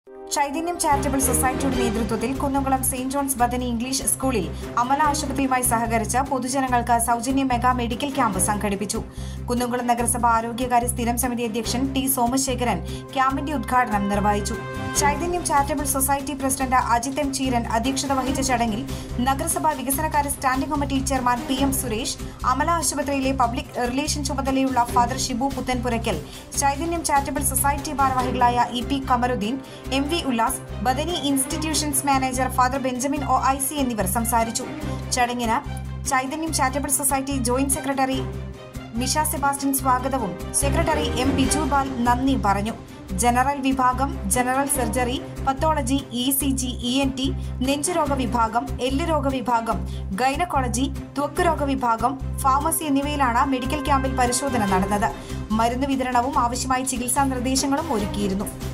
ചൈതന്യം ചാരിറ്റബിൾ സൊസൈറ്റിയുടെ നേതൃത്വത്തിൽ Kunnamkulam saint John's Bethany English സ്കൂളിൽ അമല ആശുപത്രിയുമായി സഹകരിച്ച് പൊതുജനങ്ങൾക്ക് സൗജന്യ മെഗാ മെഡിക്കൽ ക്യാമ്പ് സംഘടിപ്പിച്ചു കുന്നംകുളം നഗരസഭ ആരോഗ്യകാര്യ സ്ഥിരം സമിതി അധ്യക്ഷൻ ടി സോമശേഖരൻ ക്യാമ്പിന്റെ ഉദ്ഘാടനം നിർവഹിച്ചു Chaitanyam charitable society president Ajith M Cheeran അധ്യക്ഷത വഹിച്ച ചടങ്ങിൽ നഗരസഭ വികസനകാര്യ standing committee chairman P M Suresh Amala ആശുപത്രിയിലെ പബ്ലിക് റിലേഷൻ ചുമതലയുള്ള father Shibu Puthanpurakkal Chaitanyam charitable society ഭാരവാഹികളായ E P Kamaruddin M V Ullas Bethany institutions manager father Benjamin O I C എന്നിവർ സംസാരിച്ചു ചടങ്ങിന് Chaitanyam charitable society joint secretary Misha Sebastian സ്വാഗതവും സെക്രട്ടറി എം ബിജു ബാൽ നന്ദി പറഞ്ഞു ജനറൽ വിഭാഗം general surgery pathology E C G E N T നെഞ്ചുരോഗ വിഭാഗം എല്ലുരോഗ വിഭാഗം ഗൈനക്കോളജി ത്വക്ക് രോഗ വിഭാഗം ഫാർമസി എന്നിവയിലാണ് മെഡിക്കൽ ക്യാമ്പിൽ പരിശോധന നടന്നത് മരുന്ന് വിതരണവും ആവശ്യമായ ചികിത്സാ നിർദ്ദേശങ്ങളും ഒരുക്കിയിരുന്നു